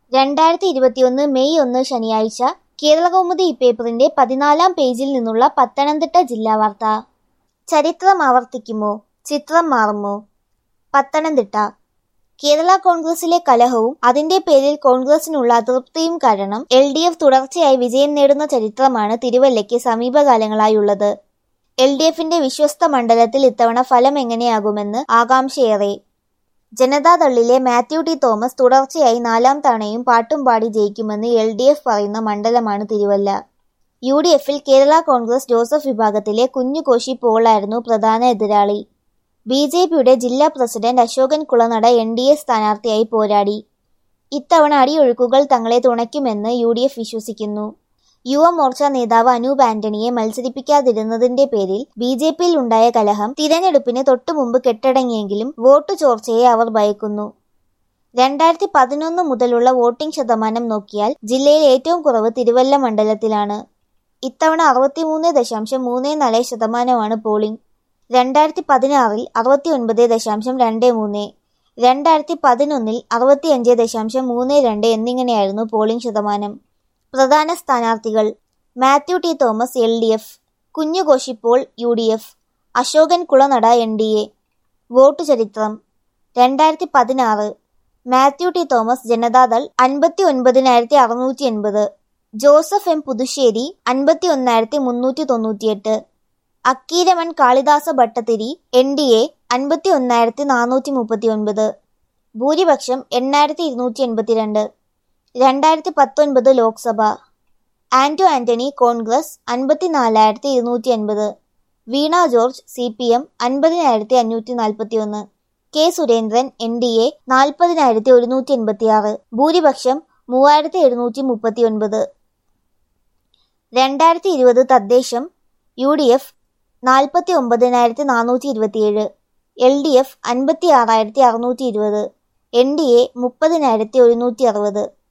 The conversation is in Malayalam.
രണ്ടായിരത്തി ഇരുപത്തിയൊന്ന് മെയ് ഒന്ന് ശനിയാഴ്ച കേരളകൗമുദി ഇപ്പേപ്പറിന്റെ പതിനാലാം പേജിൽ നിന്നുള്ള പത്തനംതിട്ട ജില്ലാ വാർത്ത ചരിത്രം ആവർത്തിക്കുമോ ചിത്രം മാറുമോ പത്തനംതിട്ട കേരള കോൺഗ്രസിലെ കലഹവും അതിന്റെ പേരിൽ കോൺഗ്രസിനുള്ള അതൃപ്തിയും കാരണം എൽ ഡി എഫ് തുടർച്ചയായി വിജയം നേടുന്ന ചരിത്രമാണ് തിരുവല്ലയ്ക്ക് സമീപകാലങ്ങളായുള്ളത് എൽ ഡി എഫിന്റെ വിശ്വസ്ത മണ്ഡലത്തിൽ ഇത്തവണ ഫലം എങ്ങനെയാകുമെന്ന് ആകാംക്ഷയേറെ ജനതാദളിലെ മാത്യു ടി തോമസ് തുടർച്ചയായി നാലാം തവണയും പാട്ടും പാടി ജയിക്കുമെന്ന് എൽ ഡി എഫ് പറയുന്ന മണ്ഡലമാണ് തിരുവല്ല യു ഡി എഫിൽ കേരള കോൺഗ്രസ് ജോസഫ് വിഭാഗത്തിലെ കുഞ്ഞുകോശി പോളായിരുന്നു പ്രധാന എതിരാളി ബി ജെ പിയുടെ ജില്ലാ പ്രസിഡന്റ് Ashokan Kulanada N D A സ്ഥാനാർത്ഥിയായി പോരാടി ഇത്തവണ അടിയൊഴുക്കുകൾ തങ്ങളെ തുണയ്ക്കുമെന്ന് യു ഡി എഫ് വിശ്വസിക്കുന്നു യുവമോർച്ച നേതാവ് അനൂപ് ആന്റണിയെ മത്സരിപ്പിക്കാതിരുന്നതിന്റെ പേരിൽ ബി ജെ പിയിൽ ഉണ്ടായ കലഹം തിരഞ്ഞെടുപ്പിന് തൊട്ടുമുമ്പ് കെട്ടടങ്ങിയെങ്കിലും വോട്ടു ചോർച്ചയെ അവർ ഭയക്കുന്നു രണ്ടായിരത്തി പതിനൊന്ന് മുതലുള്ള വോട്ടിംഗ് ശതമാനം നോക്കിയാൽ ജില്ലയിൽ ഏറ്റവും കുറവ് തിരുവല്ല മണ്ഡലത്തിലാണ് ഇത്തവണ അറുപത്തിമൂന്ന് ദശാംശം മൂന്ന് നാല് ശതമാനമാണ് പോളിംഗ് രണ്ടായിരത്തി പതിനാറിൽ അറുപത്തി ഒൻപത് ദശാംശം രണ്ട് മൂന്ന് രണ്ടായിരത്തി പതിനൊന്നിൽ അറുപത്തിയഞ്ച് ദശാംശം മൂന്ന് രണ്ട് എന്നിങ്ങനെയായിരുന്നു പോളിംഗ് ശതമാനം പ്രധാന സ്ഥാനാർത്ഥികൾ Mathew T Thomas L D F കുഞ്ഞുകോശിപ്പോൾ U D F Ashokan Kulanada N D A vote ചരിത്രം രണ്ടായിരത്തി പതിനാറ് മാത്യു ടി തോമസ് ജനതാദൾ അൻപത്തി ഒൻപതിനായിരത്തി അറുന്നൂറ്റി എൺപത് ജോസഫ് എം പുതുശ്ശേരി അൻപത്തി ഒന്നായിരത്തി മുന്നൂറ്റി തൊണ്ണൂറ്റിയെട്ട് Akkeeraman Kalidasa Bhattathiri N D A അൻപത്തി ഒന്നായിരത്തി നാനൂറ്റി മുപ്പത്തി ഒൻപത് ഭൂരിപക്ഷം എണ്ണായിരത്തി ഇരുന്നൂറ്റി എൺപത്തിരണ്ട് രണ്ടായിരത്തി പത്തൊൻപത് ലോക്സഭ ആന്റോ ആന്റണി കോൺഗ്രസ് അൻപത്തിനാലായിരത്തി ഇരുന്നൂറ്റി അൻപത് Veena George C P M അൻപതിനായിരത്തി അഞ്ഞൂറ്റി നാൽപ്പത്തി ഒന്ന് K Surendran N D A നാൽപ്പതിനായിരത്തി ഒരുന്നൂറ്റി എൺപത്തിയാറ് ഭൂരിപക്ഷം മൂവായിരത്തി എഴുന്നൂറ്റി മുപ്പത്തി ഒൻപത് രണ്ടായിരത്തി ഇരുപത് തദ്ദേശം യു ഡി എഫ് നാൽപ്പത്തി ഒമ്പതിനായിരത്തി നാനൂറ്റി ഇരുപത്തിയേഴ് എൽ ഡി എഫ് അൻപത്തി ആറായിരത്തി അറുന്നൂറ്റി ഇരുപത് എൻ ഡി എ മുപ്പതിനായിരത്തി ഒരുന്നൂറ്റി അറുപത്